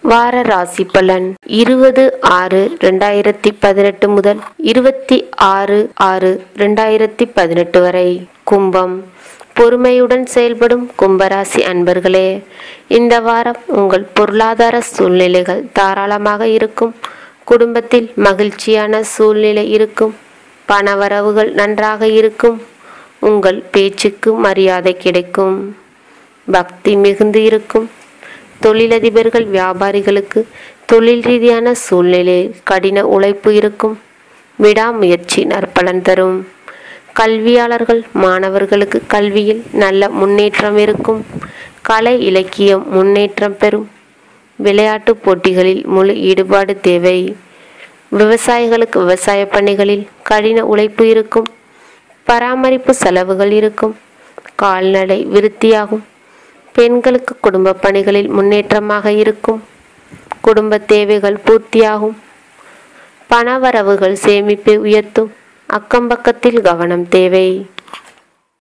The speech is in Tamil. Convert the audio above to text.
வார ராசி பலன் இருபது ஆறு ரெண்டாயிரத்தி பதினெட்டு முதல் இருபத்தி ஆறு ஆறு ரெண்டாயிரத்தி பதினெட்டு வரை கும்பம் பொறுமையுடன் செயல்படும் கும்பராசி அன்பர்களே இந்த வாரம் உங்கள் பொருளாதார சூழ்நிலைகள் தாராளமாக இருக்கும் குடும்பத்தில் மகிழ்ச்சியான சூழ்நிலை இருக்கும் பணவரவுகள் நன்றாக இருக்கும் உங்கள் பேச்சுக்கு மரியாதை கிடைக்கும் பக்தி மிகுந்து இருக்கும் தொழிலதிபர்கள் வியாபாரிகளுக்கு தொழில் ரீதியான சூழ்நிலையில் கடின உழைப்பு இருக்கும் விடாமுயற்சி நற்பலன் தரும் கல்வியாளர்கள் மாணவர்களுக்கு கல்வியில் நல்ல முன்னேற்றம் இருக்கும் கலை இலக்கியம் முன்னேற்றம் பெறும் விளையாட்டுப் போட்டிகளில் முழு ஈடுபாடு தேவை விவசாயிகளுக்கு விவசாய பணிகளில் கடின உழைப்பு இருக்கும் பராமரிப்பு செலவுகள் இருக்கும் கால்நடை விருத்தியாகும் பெண்களுக்கு குடும்ப பணிகளில் முன்னேற்றமாக இருக்கும் குடும்ப தேவைகள் பூர்த்தியாகும் பணவரவுகள் சேமிப்பை உயர்த்தும் அக்கம்பக்கத்தில் கவனம் தேவை